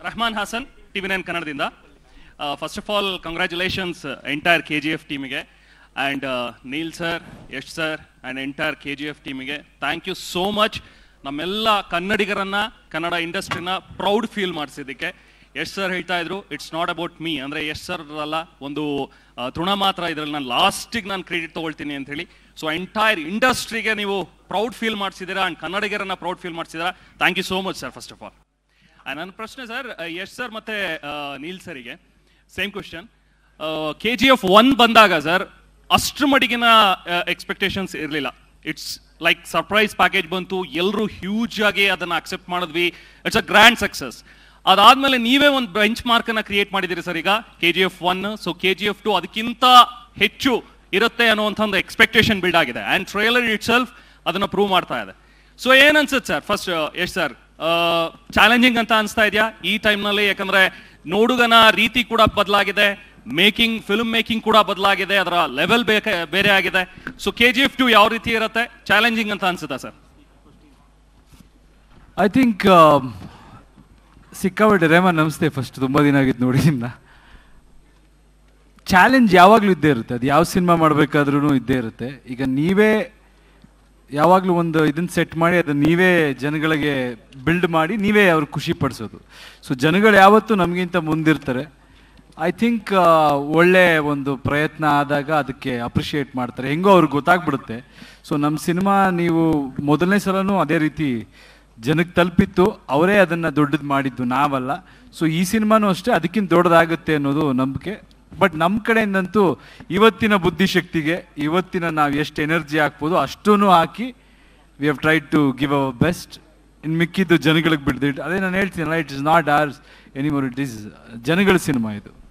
Rahman Hassan TV nine ಕನ್ನಡದಿಂದ first of all congratulations entire K G F ಟೀಮಿಗೆ and Neel sir Yash sir and entire K G F ಟೀಮಿಗೆ thank you so much ನಮ್ಮೆಲ್ಲ ಕನ್ನಡಿಗರನ್ನ ಕನ್ನಡ ಇಂಡಸ್ಟ್ರಿನ proud feel ಮಾಡಿಸಿದ್ದಕ್ಕೆ Yash sir ಹೇಳ್ತಾ ಇದ್ರು ಇಟ್ಸ್ ನಾಟ್ ಅಬೌಟ್ ಮೀ ಅಂದರೆ ಯಶ್ ಸರ್ ಅಲ್ಲ ಒಂದು ಆ, ತೃಣ ಮಾತ್ರ ಇದರಲ್ಲಿ ನಾನು ಲಾಸ್ಟಿಗೆ ನಾನು ಕ್ರೆಡಿಟ್ ತೊಗೊಳ್ತೀನಿ ಅಂತ ಹೇಳಿ ಸೊ ಎಂಟೈರ್ ಇಂಡಸ್ಟ್ರಿಗೆ ನೀವು ಪ್ರೌಡ್ ಫೀಲ್ ಮಾಡಿಸಿದ್ದೀರಾ ಆ್ಯಂಡ್ ಕನ್ನಡಿಗರನ್ನ ಪ್ರೌಡ್ ಫೀಲ್ ಮಾಡಿಸಿದ್ದೀರಾ thank you so much sir first of all ನನ್ನ ಪ್ರಶ್ನೆ ಸರ್ ಯಶ್ ಸರ್ ಮತ್ತೆ ಆ, ನೀಲ್ ಸರಿಗೆ same question K G F one ಬಂದಾಗ ಸರ್ ಅಷ್ಟ್ರ ಮಟ್ಟಿಗಿನ ಎಕ್ಸ್ಪೆಕ್ಟೇಷನ್ಸ್ ಇರಲಿಲ್ಲ ಇಟ್ಸ್ ಲೈಕ್ ಸರ್ಪ್ರೈಸ್ ಪ್ಯಾಕೇಜ್ ಬಂತು ಎಲ್ಲರೂ ಹ್ಯೂಜ್ ಆಗಿ ಅದನ್ನು ಅಕ್ಸೆಪ್ಟ್ ಮಾಡಿದ್ವಿ ಇಟ್ಸ್ ಅ ಗ್ರ್ಯಾಂಡ್ ಸಕ್ಸಸ್ ಅದಾದ್ಮೇಲೆ ನೀವೇ ಒಂದು ಬೆಂಚ್ ಮಾರ್ಕ್ ಅನ್ನ ಕ್ರಿಯೇಟ್ ಮಾಡಿದ್ದೀರಿ ಸರ್ ಈಗ K G F one so K G F two ಅದಕ್ಕಿಂತ ಹೆಚ್ಚು ಇರುತ್ತೆ ಅನ್ನುವಂಥ ಒಂದು ಎಕ್ಸ್ಪೆಕ್ಟೇಷನ್ ಬಿಲ್ಡ್ ಆಗಿದೆ ಆ್ಯಂಡ್ ಟ್ರೇಲರ್ ಇಟ್ ಸೆಲ್ಫ್ ಅದನ್ನು ಪ್ರೂವ್ ಮಾಡ್ತಾ ಇದೆ ಸೊ ಏನ್ ಅನ್ಸುತ್ತೆ sir first is sir challenging ಅಂತ ಅನಿಸ್ತಾ ಇದೆಯಾ ಈ ಟೈಮ್ನಲ್ಲಿ ಯಾಕಂದ್ರೆ ನೋಡುಗನ ರೀತಿ ಕೂಡ ಬದಲಾಗಿದೆ ಮೇಕಿಂಗ್ ಫಿಲ್ಮ್ ಮೇಕಿಂಗ್ ಕೂಡ ಬದಲಾಗಿದೆ ಅದರ ಲೆವೆಲ್ ಬೇಕೆ ಬೇರೆ ಆಗಿದೆ so K G F two ಯಾವ ರೀತಿ ಇರುತ್ತೆ ಚಾಲೆಂಜಿಂಗ್ ಅಂತ ಅನ್ಸುತ್ತಾ ಸರ್ ಐ ಥಿಂಕ್ ಸಿಕ್ಕಾಪಟ್ಟೆ ರೇಮನ್ ನಮಸ್ತೆ ಫಸ್ಟ್ ತುಂಬ ದಿನ ಆಗಿತ್ತು ನೋಡಿ ನಿಮ್ಮನ್ನ ಚಾಲೆಂಜ್ ಯಾವಾಗಲೂ ಇದ್ದೇ ಇರುತ್ತೆ ಅದು ಯಾವ ಸಿನಿಮಾ ಮಾಡಬೇಕಾದ್ರೂ ಇದ್ದೇ ಇರುತ್ತೆ ಈಗ ನೀವೇ ಯಾವಾಗಲೂ ಒಂದು ಇದನ್ನ ಸೆಟ್ ಮಾಡಿ ಅದನ್ನ ನೀವೇ ಜನಗಳಿಗೆ ಬಿಲ್ಡ್ ಮಾಡಿ ನೀವೇ ಅವ್ರು ಖುಷಿ ಪಡಿಸೋದು ಸೊ ಜನಗಳು ಯಾವತ್ತೂ ನಮಗಿಂತ ಮುಂದಿರ್ತಾರೆ ಐ ಥಿಂಕ್ ಒಳ್ಳೆ ಒಂದು ಪ್ರಯತ್ನ ಆದಾಗ ಅದಕ್ಕೆ ಅಪ್ರಿಷಿಯೇಟ್ ಮಾಡ್ತಾರೆ ಹೆಂಗೋ ಅವ್ರಿಗೆ ಗೊತ್ತಾಗ್ಬಿಡುತ್ತೆ ಸೊ ನಮ್ಮ ಸಿನಿಮಾ ನೀವು ಮೊದಲನೇ ಸಲನೂ ಅದೇ ರೀತಿ ಜನಕ್ಕೆ ತಲುಪಿತ್ತು ಅವರೇ ಅದನ್ನು ದೊಡ್ಡದು ಮಾಡಿದ್ದು ನಾವಲ್ಲ ಸೊ ಈ ಸಿನಿಮಾನೂ ಅಷ್ಟೇ ಅದಕ್ಕಿಂತ ದೊಡ್ಡದಾಗುತ್ತೆ ಅನ್ನೋದು ನಂಬಿಕೆ ಬಟ್ ನಮ್ಮ ಕಡೆಯಿಂದಂತೂ ಇವತ್ತಿನ ಬುದ್ಧಿಶಕ್ತಿಗೆ ಇವತ್ತಿನ ನಾವು ಎಷ್ಟು ಎನರ್ಜಿ ಹಾಕ್ಬೋದು ಅಷ್ಟೂ ಹಾಕಿ we have try to give our best ಇನ್ನು ಮಿಕ್ಕಿದ್ದು ಜನಗಳಿಗೆ ಬಿಡ್ದಿಟ್ಟು ಅದೇ ನಾನು ಹೇಳ್ತೀನಲ್ಲ it is not ours anymore it is ಜನಗಳ ಸಿನಿಮಾ ಇದು